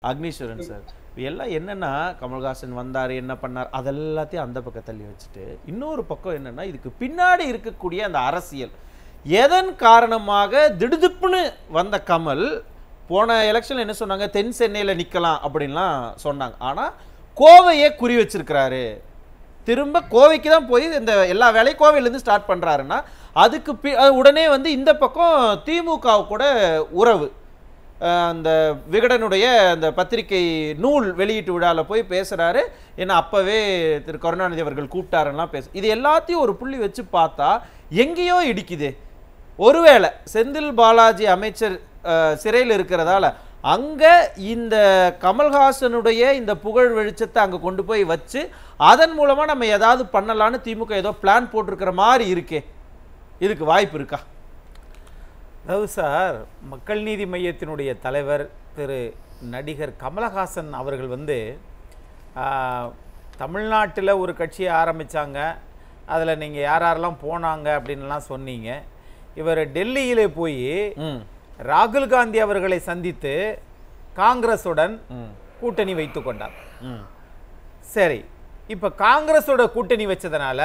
Agneeswaran sir எல்லாம் என்னன்னா கமல்ஹாசன் வந்தார் என்ன பண்ணார் அதெல்லாத்தையும் அந்த பக்கம் தள்ளி வச்சுட்டு இன்னொரு பக்கம் என்னன்னா இதுக்கு பின்னாடி இருக்கக்கூடிய அந்த அரசியல் எதன் காரணமாக திடுதிப்புன்னு வந்த கமல் போன எலெக்ஷன் என்ன சொன்னாங்க தென் சென்னையில் நிற்கலாம் அப்படின்லாம் சொன்னாங்க ஆனால் கோவையே குறி வச்சிருக்கிறாரு திரும்ப கோவைக்கு தான் போய் இந்த எல்லா வேலையும் கோவையிலேருந்து ஸ்டார்ட் பண்ணுறாருன்னா அதுக்கு பி அஹ் உடனே வந்து இந்த பக்கம் திமுக கூட உறவு அஹ் அந்த விகடனுடைய அந்த பத்திரிகை நூல் வெளியீட்டு விழாவில் போய் பேசுகிறாரு ஏன்னா அப்போவே திரு கருணாநிதி அவர்கள் கூப்பிட்டாருலாம் பேச இது எல்லாத்தையும் ஒரு புள்ளி வச்சு பார்த்தா எங்கேயோ இடிக்குது ஒருவேளை செந்தில் பாலாஜி அமைச்சர் சிறையில் இருக்கிறதால அங்கே இந்த கமல்ஹாசனுடைய இந்த புகழ் வெளிச்சத்தை அங்கே கொண்டு போய் வச்சு அதன் மூலமாக நம்ம ஏதாவது பண்ணலான்னு திமுக ஏதோ பிளான் போட்டிருக்கிற மாதிரி இருக்கே இதுக்கு வாய்ப்பு இருக்கா அதாவது சார் மக்கள் நீதி மையத்தினுடைய தலைவர் திரு நடிகர் கமலஹாசன் அவர்கள் வந்து தமிழ்நாட்டில் ஒரு கட்சியை ஆரம்பித்தாங்க அதில் நீங்கள் யார் யாரெல்லாம் போனாங்க அப்படின்லாம் சொன்னீங்க இவர் டெல்லியிலே போய் ம் ராகுல் காந்தி அவர்களை சந்தித்து காங்கிரஸுடன் ம் கூட்டணி வைத்து கொண்டார் ம் சரி இப்போ காங்கிரஸோட கூட்டணி வச்சதுனால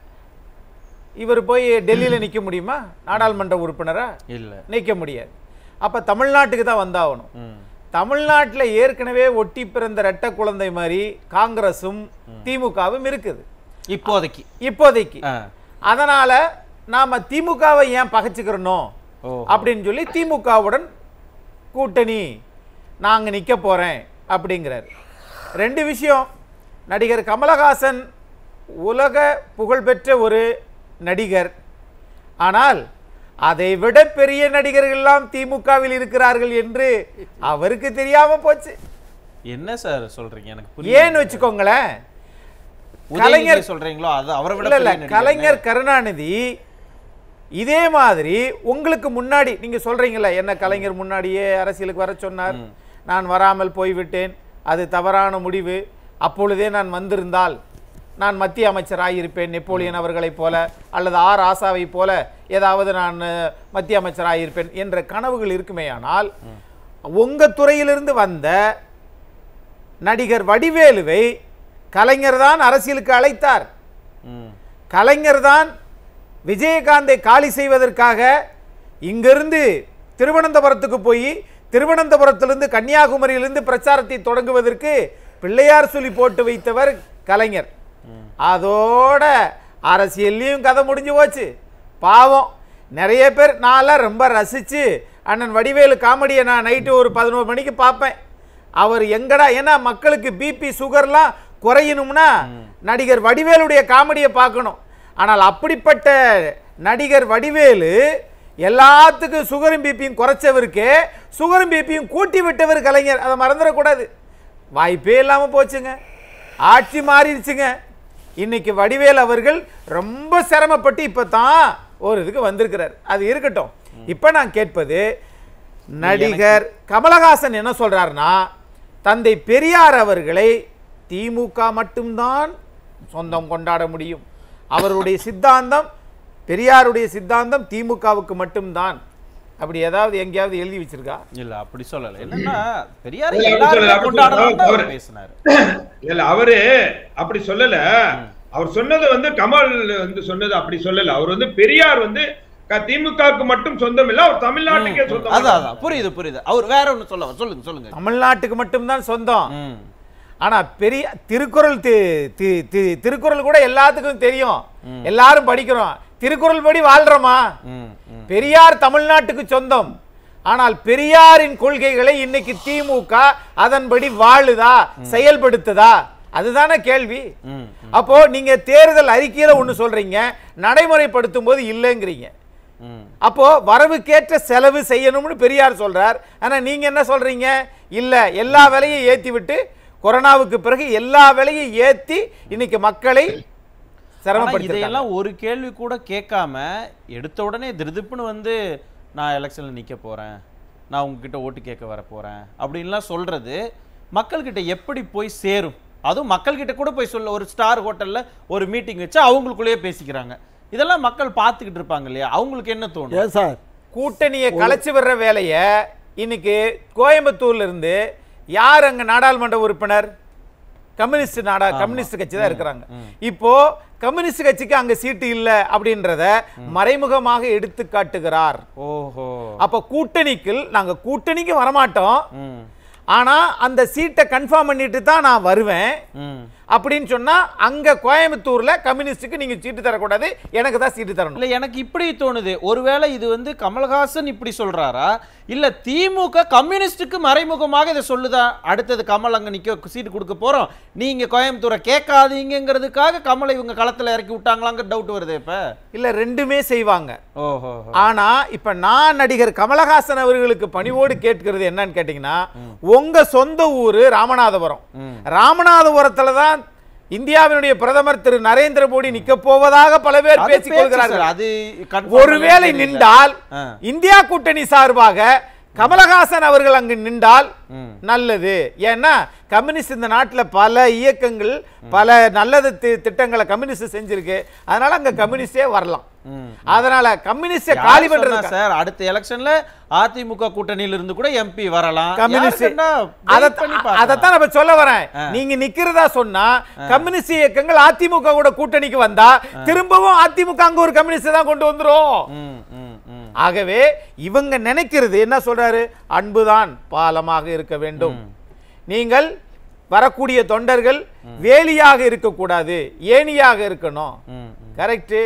இவர் போய் டெல்லியில் நிற்க முடியுமா நாடாளுமன்ற உறுப்பினரா இல்லை நிற்க முடியாது அப்போ தமிழ்நாட்டுக்கு தான் வந்தாகணும் ம் தமிழ்நாட்டில் ஏற்கனவே ஒட்டி பிறந்த ரெட்டை குழந்தை மாதிரி காங்கிரஸும் திமுகவும் இருக்குது இப்போதைக்கு இப்போதைக்கு ஆ அதனால நாம திமுகவை ஏன் பகைச்சுக்கிறனோ ஓ அப்படின்னு சொல்லி திமுகவுடன் கூட்டணி நாங்க நிக்க போறேன் அப்படிங்கிறார் ரெண்டு விஷயம் நடிகர் கமலஹாசன் உலக புகழ்பெற்ற ஒரு நடிகர் ஆனால் அதை விட பெரிய நடிகர்கள் எல்லாம் திமுகவில் இருக்கிறார்கள் என்று அவருக்கு தெரியாம போச்சு என்ன சார் சொல்றீங்க எனக்கு ஏன்னு வச்சுக்கோங்களேன் கலைஞர் கலைஞர் சொல்றீங்களோ அது அவரை விட இல்ல இல்ல பெரிய நடிகர் கலைஞர் கருணாநிதி இதே மாதிரி உங்களுக்கு முன்னாடி நீங்க சொல்றீங்கல்ல என்ன கலைஞர் முன்னாடியே அரசியலுக்கு வர சொன்னார் நான் வராமல் போய்விட்டேன் அது தவறான முடிவு அப்பொழுதே நான் வந்திருந்தால் நான் மத்திய அமைச்சராயிருப்பேன் நெப்போலியன் அவர்களைப் போல அல்லது ஆர் ஆசாவைப் போல ஏதாவது நான் அஹ், மத்திய அமைச்சராயிருப்பேன் என்ற கனவுகள் இருக்குமேயானால் உங்க துறையிலிருந்து வந்த நடிகர் வடிவேலுவை கலைஞர் தான் அரசியலுக்கு அழைத்தார் ம் கலைஞர் தான் விஜயகாந்தை காலி செய்வதற்காக இங்கிருந்து திருவனந்தபுரத்துக்கு போய் திருவனந்தபுரத்திலிருந்து கன்னியாகுமரியிலிருந்து பிரச்சாரத்தை தொடங்குவதற்கு பிள்ளையார் சொல்லி போட்டு வைத்தவர் கலைஞர் அதோட அரசியல்லையும் கதை முடிஞ்சு போச்சு பாவம் நிறைய பேர் நான்லாம் ரொம்ப ரசிச்சு அண்ணன் வடிவேலு காமெடியை நான் நைட்டு ஒரு பதினோரு மணிக்கு பார்ப்பேன் அவர் எங்கடா ஏன்னா மக்களுக்கு பிபி சுகர்லாம் குறையணும்னா நடிகர் வடிவேலுடைய காமெடியை பார்க்கணும் ஆனால் அப்படிப்பட்ட நடிகர் வடிவேலு எல்லாத்துக்கும் சுகரும் பிபியும் குறைச்சவருக்கு சுகரும் பிபியும் கூட்டி விட்டவர் கலைஞர் அதை மறந்துடக்கூடாது வாய்ப்பே இல்லாமல் போச்சுங்க ஆட்சி மாறிடுச்சுங்க இன்னைக்கு வடிவேல் அவர்கள் ரொம்ப சிரமப்பட்டு இப்போ தான் ஒரு இதுக்கு வந்திருக்கிறார் அது இருக்கட்டும் இப்போ நான் கேட்பது நடிகர் கமலஹாசன் என்ன சொல்றாருன்னா தந்தை பெரியார் அவர்களை திமுக மட்டும்தான் சொந்தம் கொண்டாட முடியும் அவருடைய சித்தாந்தம் பெரியாருடைய சித்தாந்தம் திமுகவுக்கு மட்டும்தான் அப்படி ஏதாவது எங்கேயாவது எழுதி வச்சிருக்கா இல்ல அப்படி சொல்லல என்னன்னா பெரியார் இல்ல, அப்படி எல்லாருமே சொல்லல, அப்படி கொண்டாடணும்னு சொல்லல. அவர் பேசினாரு இல்ல அவரு அப்படி சொல்லல அவர் சொன்னது வந்து கமல் வந்து சொன்னது அப்படி சொல்லல அவர் வந்து பெரியார் வந்து க- திமுகவுக்கு மட்டும் சொந்தம் இல்ல அவர் தமிழ்நாட்டுக்கே சொந்தம் அதான் அதான் புரியுது புரியுது அவர் வேற ஒண்ணு சொல்ல சொல்லுங்க சொல்லுங்க தமிழ்நாட்டுக்கு மட்டும்தான் சொந்தம் ம் ஆனா பெரிய திருக்குறள் தி- தி- தி- திருக்குறள் கூட எல்லாத்துக்கும் தெரியும் எல்லாரும் படிக்கிறோம் திருக்குறள் படி வாழ்றோமா ம் ம் பெரியார் தமிழ்நாட்டுக்கு சொந்தம் ஆனால் பெரியாரின் கொள்கைகளை இன்னைக்கு திமுக அதன்படி வாழுதா செயல்படுத்துதா அதுதானே கேள்வி ம் அப்போ நீங்க தேர்தல் அறிக்கையில ஒண்ணு சொல்றீங்க நடைமுறைப்படுத்தும் போது இல்லைங்கிறீங்க ம் அப்போ வரவுக்கேற்ற செலவு செய்யணும்னு பெரியார் சொல்றார் ஆனா நீங்க என்ன சொல்றீங்க இல்ல எல்லா விலையும் ஏத்தி விட்டு கொரோனாவுக்கு பிறகு எல்லா விலையும் ஏத்தி இன்னைக்கு மக்களை ஆனா சிரமப்படுத்தி இதையெல்லாம் ஒரு கேள்வி கூட கேட்காம எடுத்த உடனே திருதுப்புன்னு வந்து நான் எலெக்ஷன்ல நிக்க போறேன் நான் உங்ககிட்ட ஓட்டு கேட்க வர போறேன் அப்படின்லாம் சொல்றது மக்கள்கிட்ட எப்படி போய் சேரும் அதுவும் மக்கள்கிட்ட கூட போய் சொல்ல ஒரு ஸ்டார் ஹோட்டல்ல ஒரு மீட்டிங் வச்சு அவங்களுக்குள்ளேயே பேசிக்கிறாங்க இதெல்லாம் மக்கள் பார்த்துக்கிட்டு இருப்பாங்க இல்லையா அவங்களுக்கு என்ன தோணும் ஏன் சார் கூட்டணியை கலைச்சு வர்ற வேலையை இன்னைக்கு கோயம்புத்தூர்ல இருந்து யார் அங்க நாடாளுமன்ற உறுப்பினர் கம்யூனிஸ்ட் நாடா கம்யூனிஸ்ட் கட்சி தான் இருக்கிறாங்க இப்போ கம்யூனிஸ்ட் கட்சிக்கு அங்க சீட்டு இல்ல அப்படின்றத மறைமுகமாக எடுத்து காட்டுகிறார் ஓஹோ அப்ப கூட்டணிக்கு நாங்க கூட்டணிக்கு வரமாட்டோம் ம் ஆனா அந்த சீட்டை கன்ஃபார்ம் பண்ணிட்டு தான் நான் வருவேன் ம் அப்படின்னு சொன்னா அங்க கோயம்புத்தூர்ல கம்யூனிஸ்டுக்கு நீங்க சீட்டு தரக்கூடாது எனக்கு தான் சீட்டு தரணும் இல்ல எனக்கு இப்படி தோணுது ஒருவேளை இது வந்து கமல்ஹாசன் இப்படி சொல்றாரா இல்ல திமுக கம்யூனிஸ்டுக்கு மறைமுகமாக இதை சொல்லுதா அடுத்தது கமல் அங்க நிக்க சீட்டு கொடுக்க போறோம் நீங்க கோயம்புத்தூரை கேட்காதீங்கிறதுக்காக கமலை இவங்க களத்துல இறக்கி விட்டாங்களாங்கிற டவுட் வருது இப்ப இல்ல ரெண்டுமே செய்வாங்க ஓஹோ ஆனா இப்ப நான் நடிகர் கமலஹாசன் அவர்களுக்கு பணிவோடு கேட்கிறது என்னன்னு கேட்டீங்கன்னா உங்க சொந்த ஊரு ராமநாதபுரம் ம். ராமநாதபுரத்துல தான் இந்தியாவினுடைய பிரதமர் திரு நரேந்திர மோடி நிக்க போவதாக பல பேர் அது பேசிக் பேச்சு கொள்கிறார்கள் சார், அது confirm ஒருவேளை தெரியல. நின்றால் ஆ. இந்தியா கூட்டணி சார்பாக கமலஹாசன் அவர்கள் அங்கு நின்றால் ம். நல்லது ஏன்னா கம்யூனிஸ்ட் இந்த நாட்டுல பல இயக்கங்கள் பல நல்லது தி- திட்டங்களை கம்யூனிஸ்ட் செஞ்சிருக்கு அதனால அங்க கம்யூனிஸ்டே வரலாம் ம். அதனால கம்யூனிஸ்ட யார் காலி சொன்னா பண்றது சார் அடுத்த எலெக்ஷன்ல அதிமுக கூட்டணியில இருந்து கூட எம்பி வரலாம் கம்யூனிஸ்ட் யாருக்குன்னா wait அதைத்தான் பண்ணி பார்க்கலாம். அதைத்தான் நான் சொல்ல வரேன் நீங்க நிக்கிறதா சொன்னா கம்யூனிஸ்ட் இயக்கங்கள் அதிமுக கூட கூட்டணிக்கு வந்தா திரும்பவும் அதிமுக அங்க ஒரு கம்யூனிஸ்ட் தான் கொண்டு வந்துரும் ம், ம், ம். ஆகவே இவங்க நினைக்கிறது என்ன சொல்றாரு அன்புதான் பாலமாக இருக்க வேண்டும் நீங்கள் வரக்கூடிய தொண்டர்கள் வேலியாக இருக்கக்கூடாது ஏணியாக இருக்கணும் ம், கரெக்ட்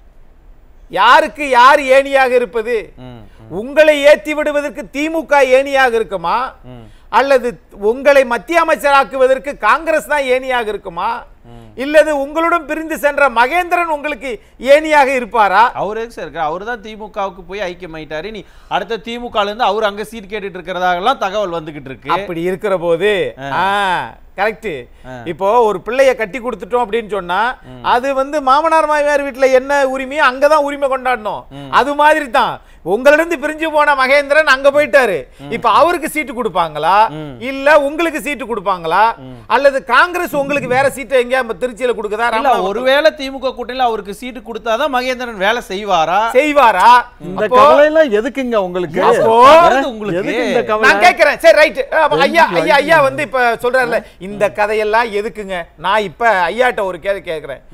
யாருக்கு யார் ஏணியாக இருப்பது ம், உங்களை ஏற்றி விடுவதற்கு திமுக ஏணியாக இருக்குமா ம். அல்லது உங்களை மத்திய அமைச்சராக்குவதற்கு காங்கிரஸ் தான் ஏணியாக இருக்குமா இல்லது உங்களுடன் பிரிந்து சென்ற மகேந்திரன் உங்களுக்கு ஏணியாக இருப்பாரா அவரு எதுக்கு சார் இருக்காரு அவர் தான் திமுகவுக்கு போய் ஐக்கியமாயிட்டாரு நீ அடுத்த திமுக ல இருந்து அவர் அங்க சீட் கேட்டுட்டு இருக்கிறதாகலாம் தகவல் வந்துகிட்டு இருக்கு அப்படி இருக்கிற போது கரெக்ட் இப்போ ஒரு பிள்ளைய கட்டி கொடுத்துட்டோம் அப்படின்னு சொன்னா அது வந்து மாமனார் மாமியார் வீட்டுல என்ன உரிமையோ அங்கதான் உரிமை கொண்டாடணும் அது மாதிரி தான் உங்களிருந்து பிரிஞ்சு போன மகேந்திரன் அங்க போயிட்டாரு இப்ப அவருக்கு சீட்டு கொடுப்பாங்களா இல்ல உங்களுக்கு சீட்டு கொடுப்பாங்களா அல்லது காங்கிரஸ் உங்களுக்கு வேற சீட்டை எங்கேயா நம்ம திருச்சியில கொடுக்குதா இல்ல ராமநாதபுரம் ஒருவேளை திமுக கூட்டணியில அவருக்கு சீட்டு கொடுத்தாதான் மகேந்திரன் வேலை செய்வாரா செய்வாரா இந்த அப்போ கவலை எல்லாம் எதுக்குங்க உங்களுக்கு அப்போ வருது உங்களுக்கு. எதுக்கு இந்த கவலை நான் கேட்கிறேன் சரி ரைட் ஐயா எதுக்கு ஐயா ஐயா வந்து இப்ப சொல்றாருல இந்த கதையெல்லாம் எதுக்குங்க நான் இப்ப ஐயாட்ட ஒரு கேள்வி கேட்கிறேன்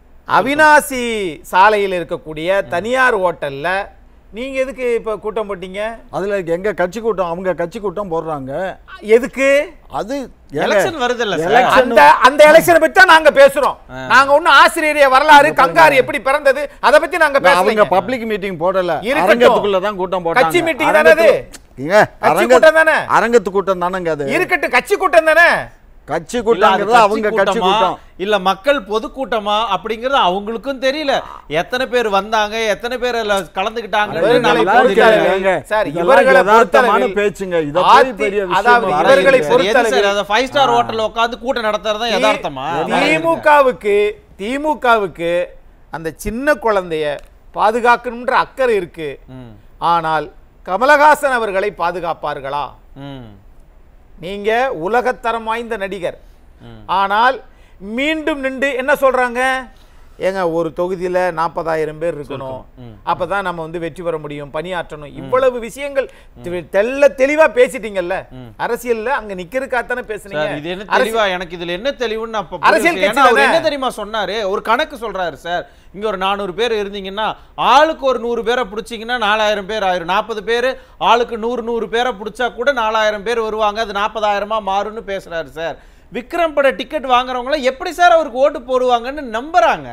அவினாசி சாலையில் இருக்கக்கூடிய தனியார் ஹோட்டல்ல நீங்க எதுக்கு இப்ப கூட்டம் போட்டீங்க அதுல எங்க கட்சி கூட்டம் அவங்க கட்சி கூட்டம் போடுறாங்க எதுக்கு அது ஏங்க, எலெக்ஷன் வருது இல்ல சார் Election- அந்த அந்த எலெக்ஷனை பத்தி தான் நாங்க பேசுறோம் நாங்க ஒண்ணு ஆசிரியரிய வரலாறு கங்காரு எப்படி பிறந்தது அத பத்தி நாங்க அவங்க பேசுறோங்க பப்ளிக் மீட்டிங் போடல இருக்கட்டும். அரங்கத்துக்குள்ள தான் கூட்டம் போட்டாங்க கட்சி meeting தானே அது? அரங்கத்து- ஏங்க, கட்சி அரங்க- கூட்டம் தானே? அரங்கத்து கூட்டம் தானங்க அது இருக்கட்டும் கட்சி கூட்டம் தானே கட்சி இல்ல, அது கூட்டங்கிறது கட்சி அவங்க கட்சி கூட்டமா, கூட்டம் இல்ல மக்கள் பொதுக்கூட்டமா அப்படிங்கறது அவங்களுக்கும் தெரியல எத்தனை பேர் வந்தாங்க எத்தனை பேர் அதுல கலந்துக்கிட்டாங்கன்னு இவர்களை நமக்கு இதெல்லாம் பொறுத்தளவில் கேளுங்க. சார், இதெல்லாம் இவர்களை யதார்த்தமான பொறுத்தளவில் பேச்சுங்க இதை போய் ஆத்தி- பெரிய அதாவது விஷயமா இவர்களை ஆராயுங்க. பொறுத்த- எது சார், அந்த ஃபைவ் ஸ்டார் ஹோட்டல்ல உட்கார்ந்து கூட்டம் நடத்துறது தான் யதார்த்தமா திமுகவுக்கு திமுகவுக்கு அந்த சின்ன குழந்தைய பாதுகாக்கணும்ன்ற அக்கறை இருக்கு ம், ஆனால் கமலஹாசன் அவர்களை பாதுகாப்பார்களா ம், நீங்க உலகத்தரம் வாய்ந்த நடிகர் ம். ஆனால் மீண்டும் நின்று என்ன சொல்றாங்க ஏங்க ஒரு தொகுதியில நாற்பதாயிரம் பேர் இருக்கணும் அப்பதான் நம்ம வந்து வெற்றி பெற முடியும் பணியாற்றணும் இவ்வளவு விஷயங்கள் தெ- தெள்ள தெளிவா பேசிட்டீங்கல்ல அரசியல்ல அங்க நிக்கிறதுக்காகத்தானே பேசுனீங்க சார் இது என்ன அரசியல் தெளிவா எனக்கு இதுல என்ன தெளிவுன்னு நான் அப்ப அரசியல் புரியுது. கட்சி ஏன்னா அவர் தானே? என்ன தெரியுமா சொன்னாரு ஒரு கணக்கு சொல்றாரு சார் இங்க ஒரு நானூறு பேர் இருந்தீங்கன்னா ஆளுக்கு ஒரு நூறு பேரை பிடிச்சீங்கன்னா நாலாயிரம் பேர் ஆயிரும் நாற்பது பேர் ஆளுக்கு நூறு நூறு பேரை பிடிச்சா கூட நாலாயிரம் பேர் வருவாங்க அது நாற்பதாயிரமா மாறும்னு பேசுறாரு சார் விக்ரம் பட டிக்கெட் வாங்குறவங்கள எப்படி சார் அவருக்கு ஓட்டு போடுவாங்கன்னு நம்புறாங்க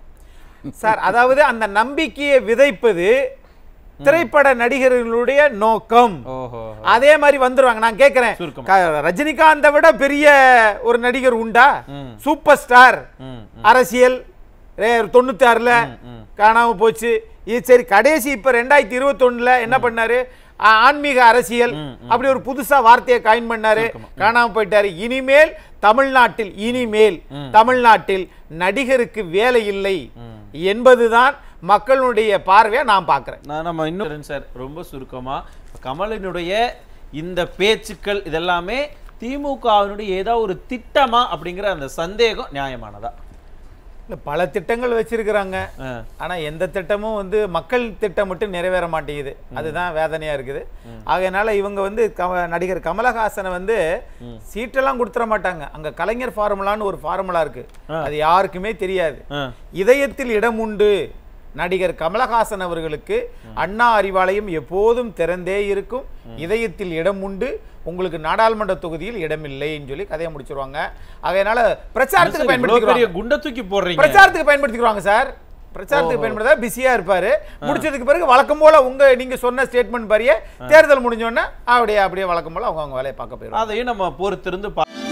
சார் அதாவது அந்த நம்பிக்கையை விதைப்பது திரைப்பட நடிகர்களுடைய நோக்கம் ஓஹோ அதே மாதிரி வந்துருவாங்க நான் கேட்கிறேன் சுருக்கமா. க- ரஜினிகாந்தை விட பெரிய ஒரு நடிகர் உண்டா ம். சூப்பர் ஸ்டார் ம், அரசியல் ரே- தொண்ணூத்தி ஆறுல காணாம போச்சு இது சரி கடைசி இப்ப ரெண்டாயிரத்தி இருபத்தொன்னுல என்ன பண்ணாரு ஆ- ஆன்மீக அரசியல் அப்படி ஒரு புதுசா வார்த்தையை காயின் பண்ணாரு காணாம போயிட்டாரு இனிமேல் தமிழ்நாட்டில் இனிமேல் தமிழ்நாட்டில் நடிகருக்கு வேலை இல்லை என்பதுதான் மக்களுடைய பார்வையா நான் பார்க்கிறேன் நான் நம்ம இன்னும் சார் ரொம்ப சுருக்கமா கமலினுடைய இந்த பேச்சுக்கள் இதெல்லாமே திமுகவினுடைய ஏதாவது ஒரு திட்டமா அப்படிங்கிற அந்த சந்தேகம் நியாயமானதா இல்ல பல திட்டங்கள் வச்சிருக்கிறாங்க ஆ. ஆனா எந்த திட்டமும் வந்து மக்கள் திட்டம் மட்டும் நிறைவேற மாட்டேங்குது அதுதான் வேதனையா இருக்குது ஆகையனால இவங்க வந்து கம- நடிகர் கமலஹாசனை வந்து சீட்டெல்லாம் கொடுத்துட மாட்டாங்க அங்க கலைஞர் ஃபார்முலான்னு ஒரு ஃபார்முலா இருக்கு அது யாருக்குமே தெரியாது ஆ. இதயத்தில் இடம் உண்டு நடிகர் கமலஹாசன் அவர்களுக்கு அண்ணா அறிவாலயம் எப்போதும் திறந்தே இருக்கும் இதயத்தில் இடம் உண்டு உங்களுக்கு நாடாளுமன்ற தொகுதியில் இடமில்லைன்னு சொல்லி கதையை முடிச்சிருவாங்க அதனால பிரச்சாரத்துக்கு சார், இவ்வளவு பெரிய பயன்படுத்திக்கிறாங்க குண்டை தூக்கி போடுறீங்க பிரச்சாரத்துக்கு பயன்படுத்திக்கிறாங்க சார் பிரச்சாரத்துக்கு பயன்படுத்தா பிஸியா இருப்பாரு முடிச்சதுக்கு பிறகு வழக்கம் போல உங்க நீங்க சொன்ன ஸ்டேட்மெண்ட் பாரியே தேர்தல் முடிஞ்ச உடனே அப்படியே அப்படியே வழக்கம் போல அவங்க அவங்க வேலையை பார்க்க போயிடுவாங்க அதையும் நம்ம பொறுத்திருந்து பா